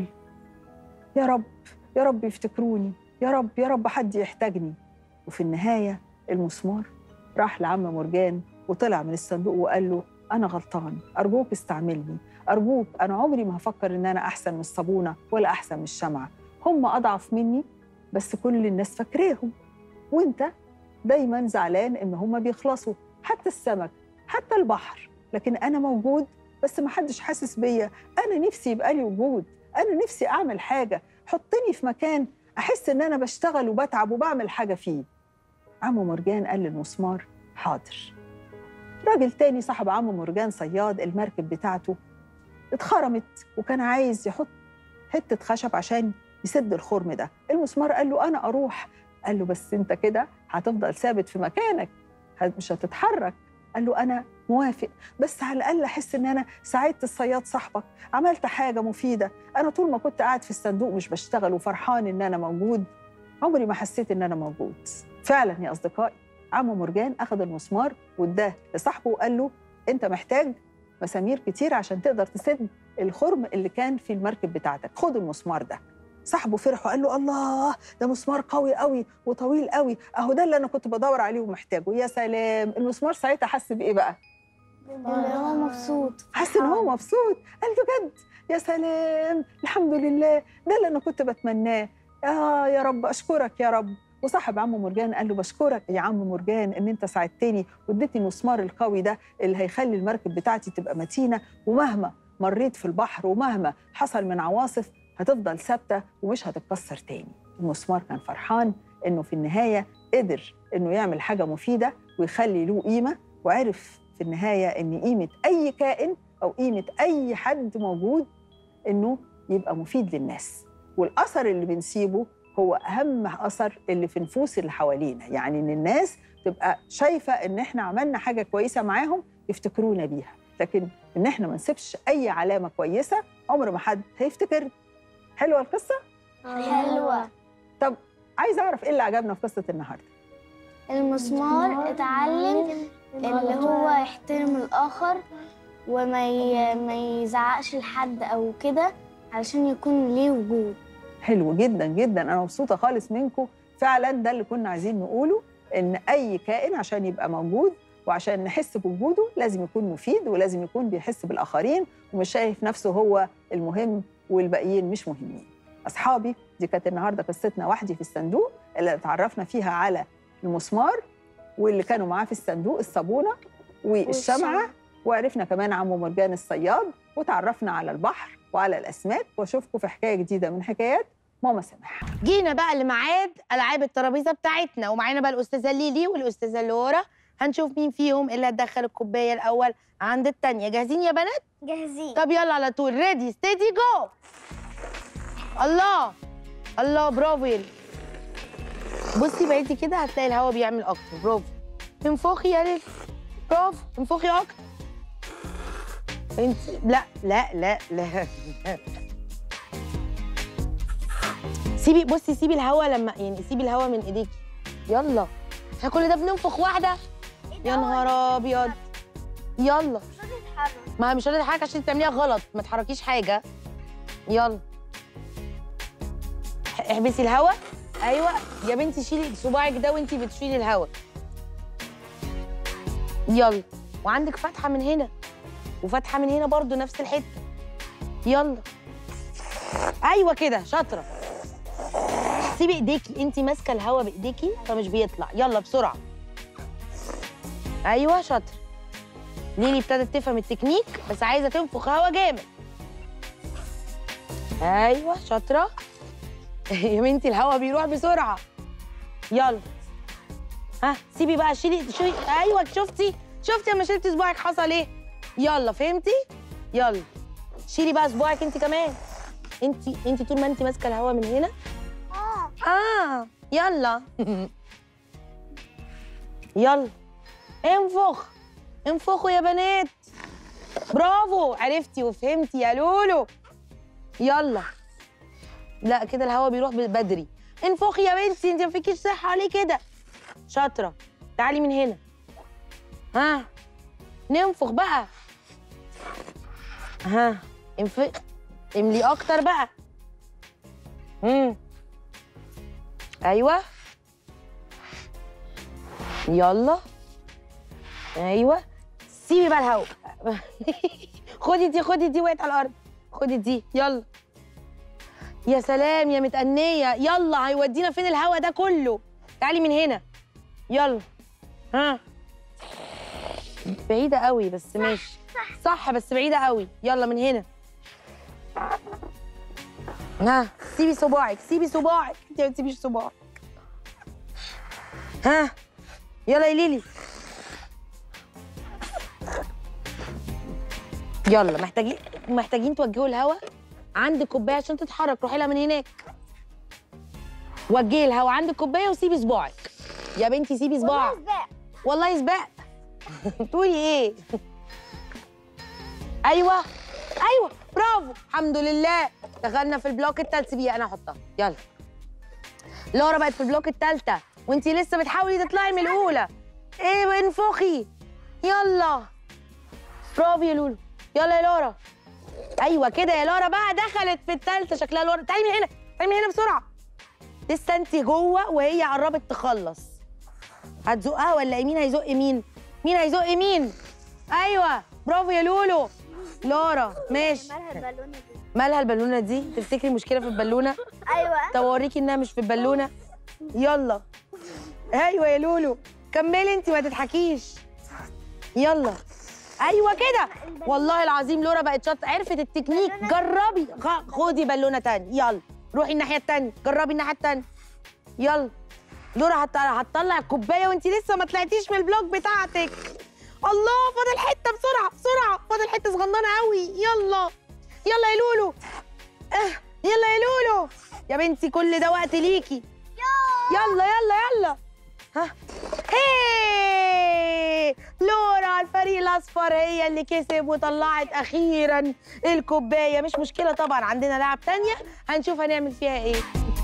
يا رب يا رب يفتكروني يا رب يا رب حد يحتاجني وفي النهايه المسمار راح لعم مرجان وطلع من الصندوق وقال له أنا غلطان أرجوك استعملني أرجوك أنا عمري ما هفكر إن أنا أحسن من الصابونة ولا أحسن من الشمعة هم أضعف مني بس كل الناس فاكراهم وأنت دايما زعلان إن هم بيخلصوا حتى السمك حتى البحر لكن أنا موجود بس ما حدش حاسس بيا أنا نفسي يبقى لي وجود أنا نفسي أعمل حاجة حطني في مكان أحس إن أنا بشتغل وبتعب وبعمل حاجة فيه عمو مرجان قال للمسمار حاضر راجل تاني صاحب عمو مرجان صياد المركب بتاعته اتخرمت وكان عايز يحط حتة خشب عشان يسد الخرم ده المسمار قال له أنا أروح قال له بس أنت كده هتفضل ثابت في مكانك هت- مش هتتحرك قال له أنا موافق بس على الأقل أحس إن أنا ساعدت الصياد صاحبك عملت حاجة مفيدة أنا طول ما كنت قاعد في الصندوق مش بشتغل وفرحان إن أنا موجود عمري ما حسيت إن أنا موجود فعلا يا أصدقائي عمو مرجان أخذ المسمار واداه لصاحبه وقال له أنت محتاج مسامير كتير عشان تقدر تسد الخرم اللي كان في المركب بتاعتك خد المسمار ده صاحبه فرح وقال له الله ده مسمار قوي قوي وطويل قوي اهو ده اللي انا كنت بدور عليه ومحتاجه يا سلام المسمار ساعتها حس بايه بقى اللي هو مبسوط حس ان هو مبسوط قال بجد يا سلام الحمد لله ده اللي انا كنت بتمناه آه يا رب اشكرك يا رب وصاحب عمه مرجان قال له بشكرك يا عم مرجان ان انت ساعدتني واديتني المسمار القوي ده اللي هيخلي المركب بتاعتي تبقى متينه ومهما مريت في البحر ومهما حصل من عواصف هتفضل ثابته ومش هتتكسر تاني المسمار كان فرحان انه في النهايه قدر انه يعمل حاجه مفيده ويخلي له قيمه وعرف في النهايه ان قيمه اي كائن او قيمه اي حد موجود انه يبقى مفيد للناس والاثر اللي بنسيبه هو اهم اثر اللي في نفوس اللي حوالينا يعني ان الناس تبقى شايفه ان احنا عملنا حاجه كويسه معاهم يفتكرونا بيها لكن ان احنا ما نسيبش اي علامه كويسه عمر ما حد هيفتكر حلوه القصه حلوة عايزه اعرف ايه اللي عجبنا في قصه النهارده المسمار اتعلم اللي هو يحترم الآخر وما ي... ما يزعقش لحد أو كده علشان يكون ليه وجود حلو جدا جدا انا مبسوطه خالص منكم فعلا ده اللي كنا عايزين نقوله ان اي كائن عشان يبقى موجود وعشان نحس بوجوده لازم يكون مفيد ولازم يكون بيحس بالاخرين ومش شايف نفسه هو المهم والباقيين مش مهمين اصحابي دي كانت النهارده قصتنا وحدي في الصندوق اللي اتعرفنا فيها على المسمار واللي كانوا معاه في الصندوق الصابونه والشمعه وعرفنا كمان عمو مرجان الصياد وتعرفنا على البحر وعلى الاسماك واشوفكم في حكايه جديده من حكايات ماما سماح جينا بقى لميعاد العاب الترابيزه بتاعتنا ومعانا بقى الاستاذه ليلي والاستاذه لورا هنشوف مين فيهم اللي هتدخل الكوبايه الاول عند التانية جاهزين يا بنات جاهزين طب يلا على طول ريدي ستيدي جو الله الله برافو يلي بصي بعيدي كده هتلاقي الهوا بيعمل اكتر برافو انفخي يا ليلي برافو انفخي اكتر انت لا لا لا لا سيبي بصي سيبي الهوا لما يعني سيبي الهوا من ايديكي يلا احنا كل ده بننفخ واحده يا نهار ابيض يلا ما مش راضي حاجه عشان تعمليها غلط ما تحركيش حاجه يلا احبسي الهوا ايوه يا بنتي شيلي صباعك ده وانتي بتشيلي الهوا يلا وعندك فتحه من هنا وفتحه من هنا برضو نفس الحته يلا ايوه كده شاطره سيبي ايديكي انتي ماسكه الهوا بايديكي فمش بيطلع يلا بسرعه ايوه شاطره ليلي ابتدت تفهم التكنيك بس عايزه تنفخ هوا جامد ايوه شاطره يا بنتي الهوا بيروح بسرعه يلا ها سيبي بقى شيلي شيلي ايوه شفتي شفتي لما شلتي صباعك حصل ايه يلا فهمتي يلا شيلي بقى صباعك انت كمان انت انت طول ما انت ماسكه الهوا من هنا اه اه يلا يلا انفخ انفخوا يا بنات برافو عرفتي وفهمتي يا لولو يلا لا كده الهوا بيروح بدري انفخي يا بنتي انت ما فيكيش صحه ليه كده شاطره تعالي من هنا ها ننفخ بقى ها انفخ املي اكتر بقى امم ايوه يلا ايوه سيبي بقى الهوا خدي دي خدي دي وقعت على الارض خدي دي يلا يا سلام يا متأنية يلا هيودينا فين الهوا ده كله تعالي من هنا يلا ها بعيدة قوي بس ماشي صح بس بعيدة قوي يلا من هنا ها سيبي صباعك سيبي صباعك انت ما تسيبيش صباعك ها يلا يا ليلي يلا محتاجين محتاجين توجهوا الهوا عند كوبايه عشان تتحرك روحي لها من هناك وجهي الهوا عند الكوبايه وسيبي صباعك يا بنتي سيبي صباعك والله سباق تقولي ايه ايوه ايوه برافو الحمد لله دخلنا في البلوك التالت سيبيها انا احطها يلا لورا بقت في البلوك التالتة وانتي لسه بتحاولي تطلعي من الاولى ايه انفخي يلا برافو يا لولو يلا يا لورا ايوه كده يا لورا بقى دخلت في الثالثه شكلها لورا تعالي من هنا تعالي من هنا بسرعه لسه انت جوه وهي قربت تخلص هتزقها ولا مين هيزق مين مين هيزق مين ايوه برافو يا لولو لورا ماشي مالها البالونه دي مالها البالونه دي تفتكري مشكله في البالونه ايوه طب اوريكي انها مش في البالونه يلا ايوه يا لولو كملي انت ما تضحكيش يلا ايوه كده والله العظيم لورا بقت شاطره عرفت التكنيك جربي خ- خدي بالونه تاني يلا روحي الناحيه التانيه جربي الناحيه التانيه يلا لورا هت- هتطلع الكوبايه وانت لسه ما طلعتيش من البلوك بتاعتك الله فاضل حته بسرعه بسرعه فاضل حته صغننه قوي يلا يلا يا لولو اه يلا يا لولو يا بنتي كل ده وقت ليكي يلا يلا يلا ها هي لورا الفريق الاصفر هي اللي كسب وطلعت اخيرا الكوبايه مش مشكله طبعا عندنا لعب تانية هنشوف هنعمل فيها ايه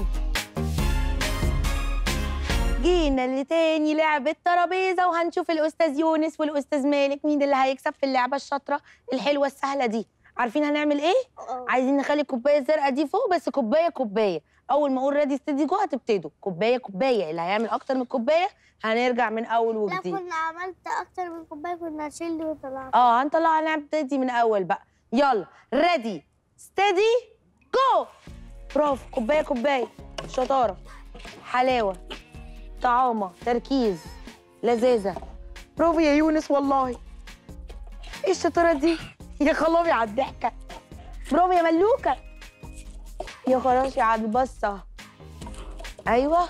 جينا لتاني لعبة ترابيزة وهنشوف الأستاذ يونس والأستاذ مالك مين اللي هيكسب في اللعبة الشاطرة الحلوة السهلة دي عارفين هنعمل إيه؟ عايزين نخلي الكوبايه الزرقاء دي فوق بس كوبايه كوبايه اول ما اقول ريدي ستيدي جو هتبتدوا كوبايه كوبايه اللي هيعمل اكتر من كوبايه هنرجع من اول لا وجديد كنا عملت اكتر من كوبايه كنا شيل دي وطلعت اه هنطلع هنبتدي من اول بقى يلا ريدي ستيدي جو برافو كوبايه كوبايه شطاره حلاوه طعامه تركيز لذاذه برافو يا يونس والله ايه الشطاره دي يا خلابي على الضحكه برافو يا ملوكه يا خراشي على البصه ايوه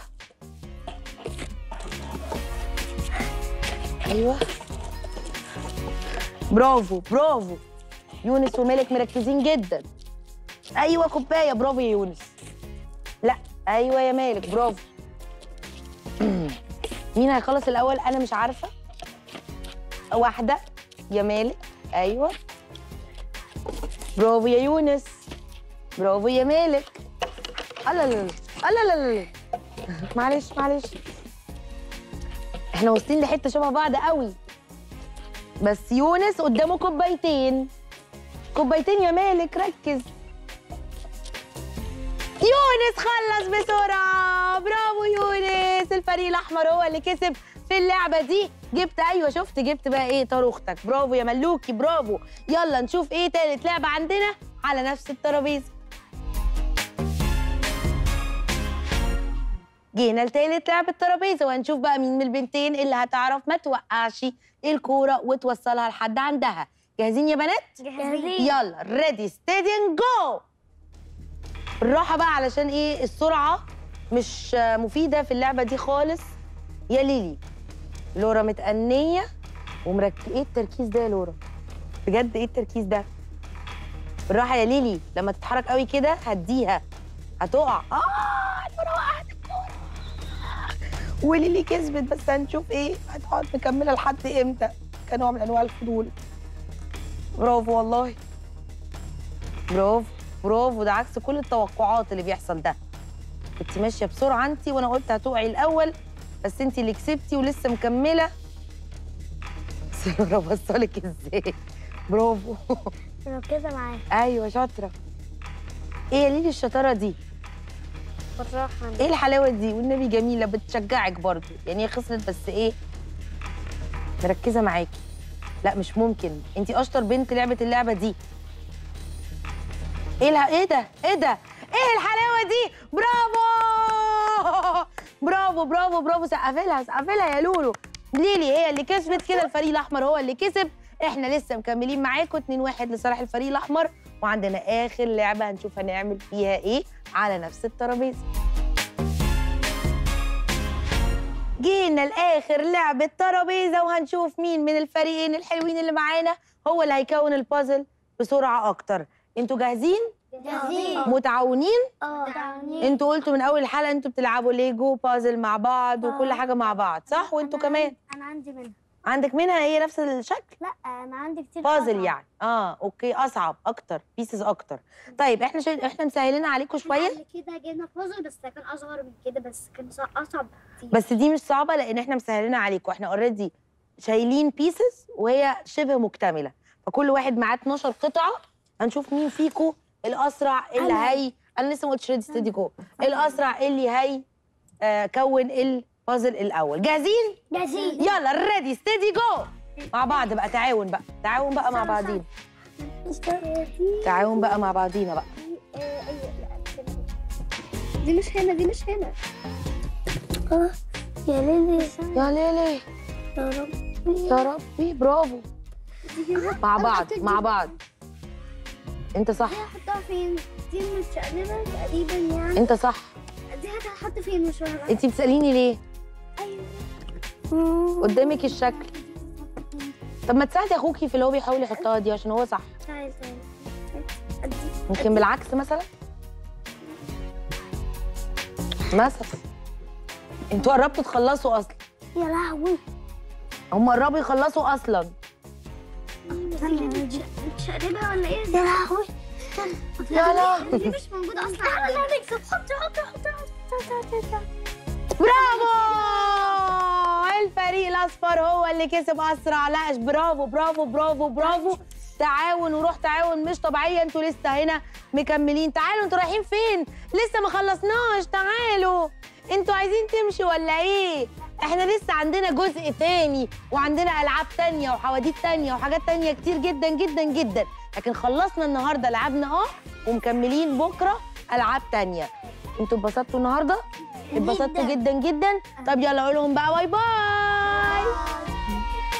ايوه برافو برافو يونس ومالك مركزين جدا ايوه كوبايه برافو يا يونس لا ايوه يا مالك برافو مين هيخلص الاول انا مش عارفه واحده يا مالك ايوه برافو يا يونس برافو يا مالك الله لا الله لا لا معلش معلش احنا واصلين لحته شبه بعض قوي بس يونس قدامه كوبايتين كوبايتين يا مالك ركز يونس خلص بسرعة برافو يونس الفريق الأحمر هو اللي كسب في اللعبة دي جبت أيوة شفت جبت بقى إيه طاروختك برافو يا ملوكي برافو يلا نشوف إيه تالت لعبة عندنا على نفس الترابيزة جينا لتالت لعبة ترابيزة وهنشوف بقى مين من البنتين اللي هتعرف ما توقعش الكورة وتوصلها لحد عندها جاهزين يا بنات؟ جاهزين يلا ريدي ستيدي جو بالراحه بقى علشان ايه السرعه مش آه، مفيده في اللعبه دي خالص يا ليلي لورا متأنية ومركز ايه التركيز ده يا لورا بجد ايه التركيز ده بالراحه يا ليلي لما تتحرك قوي كده هديها هتقع اه لورا وقعت الكورة. وليلي كسبت بس هنشوف ايه هتقعد مكمله لحد امتى كان نوع من انواع الفضول برافو والله برافو برافو ده عكس كل التوقعات اللي بيحصل ده كنت ماشيه بسرعه انت وانا قلت هتقعي الاول بس انت اللي كسبتي ولسه مكمله بس لورا بصلك ازاي برافو مركزه معاك ايوه شاطره ايه يا ليلي الشطاره دي بالراحه ايه الحلاوه دي والنبي جميله بتشجعك برضو يعني هي خسرت بس ايه مركزه معاكي لا مش ممكن انت اشطر بنت لعبه اللعبه دي ايه الها... ايه ده ايه ده ايه الحلاوه دي برافو برافو برافو برافو سقفي لها سقفي لها يا لولو ليلي هي اللي كسبت كده الفريق الاحمر هو اللي كسب احنا لسه مكملين معاكم 2 1 لصالح الفريق الاحمر وعندنا اخر لعبه هنشوف هنعمل فيها ايه على نفس الترابيزه جينا لاخر لعبه ترابيزه وهنشوف مين من الفريقين الحلوين اللي معانا هو اللي هيكون البازل بسرعه اكتر انتوا جاهزين جاهزين متعاونين اه تعاونين انتوا قلتوا من اول الحلقه انتوا بتلعبوا ليجو بازل مع بعض وكل آه. حاجه مع بعض صح وانتوا أنا كمان عندي- انا عندي منها عندك منها هي نفس الشكل لا انا عندي كتير بازل أصعب. يعني اه اوكي اصعب اكتر بيسز اكتر طيب احنا شا... احنا مسهلين عليكم شويه قبل كده جينا بازل بس كان اصغر من كده بس كان صع- اصعب كتير بس دي مش صعبه لان احنا مسهلينها عليكم احنا اوريدي شايلين بيسز وهي شبه مكتمله فكل واحد معاه 12 قطعه هنشوف مين فيكم الاسرع اللي هي انا لسه ما قلتش ريدي ستيدي جو الاسرع اللي هي آه كون البازل الاول جاهزين جاهزين يلا ريدي ستيدي جو مع بعض بقى تعاون بقى تعاون بقى مع بعضينا تعاون بقى مع بعضينا بقى دي مش هنا دي مش هنا اه يا ليلي يا ليلي يا رب يا ربي برافو مع بعض مع بعض انت صح هحطها فين؟ دي متشقلبة تقريبا يعني انت صح دي هتحط فين مش عارفة انت بتساليني ليه ايوه قدامك الشكل طب ما تساعدي اخوكي في اللي هو بيحاول يحطها دي عشان هو صح تعالي تعالي أدي ممكن بالعكس مثلا مثلا انتوا قربتوا تخلصوا اصلا يا لهوي هم قربوا يخلصوا اصلا متشقلبة ولا ايه؟ يا لهوي يا لهوي دي مش موجودة اصلا عندنا لا نكسب حطي حطي حطي حطي برافو الفريق الاصفر هو اللي كسب اسرع لا برافو برافو برافو برافو تعاون وروح تعاون مش طبيعيه انتوا لسه هنا مكملين تعالوا انتوا رايحين فين لسه ما خلصناش تعالوا انتوا عايزين تمشوا ولا ايه احنا لسه عندنا جزء تاني وعندنا العاب تانية وحواديت تانية وحاجات تانية كتير جدا جدا جدا لكن خلصنا النهارده لعبنا اه ومكملين بكره العاب تانية انتوا اتبسطتوا النهارده اتبسطتوا جدا جدا طب يلا قولهم بقى باي باي